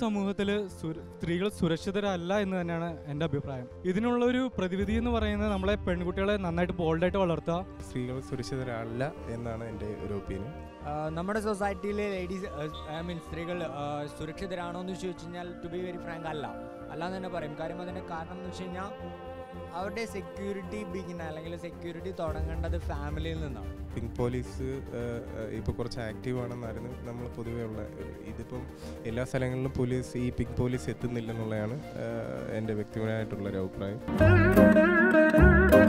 സമൂഹത്തിൽ സ്ത്രീകൾ സുരക്ഷിതരല്ല എന്ന് തന്നെയാണ് എൻ്റെ അഭിപ്രായം ഇതിനുള്ള ഒരു പ്രതിവിധി എന്ന് പറയുന്നത് നമ്മളെ പെൺകുട്ടികളെ നന്നായിട്ട് ബോൾഡായിട്ട് വളർത്തുക സ്ത്രീകൾ സുരക്ഷിതരല്ല എന്നാണ് എൻ്റെ ഒരു ഒപ്പീനിയൻ ആ, നമ്മുടെ സൊസൈറ്റിയിലെ ലേഡീസ് ഐ മീൻ സ്ത്രീകൾ ആ, സുരക്ഷിതരാണോ എന്ന് ചോദിച്ചു കഴിഞ്ഞാൽ ടു ബി വെരി ഫ്രാങ്ക് അല്ല അല്ല എന്ന് തന്നെ പറയും കാര്യം അതിൻ്റെ കാരണം എന്ന് വെച്ച് കഴിഞ്ഞാൽ അവരുടെ സെക്യൂരിറ്റി ബിഗിൻ അല്ലെങ്കിൽ സെക്യൂരിറ്റി തുടങ്ങേണ്ടത് ഫാമിലിയിൽ നിന്നാണ് പിങ്ക് പോലീസ് ഇപ്പോൾ കുറച്ച് ആക്റ്റീവ് ആണെന്നായിരുന്നു നമ്മൾ പൊതുവേ ഉള്ള ഒരു- ഇതിപ്പം എല്ലാ സ്ഥലങ്ങളിലും പോലീസ് ഈ പിങ്ക് പോലീസ് എത്തുന്നില്ലെന്നുള്ളതാണ് എൻ്റെ വ്യക്തിപരമായിട്ടുള്ളൊരു അഭിപ്രായം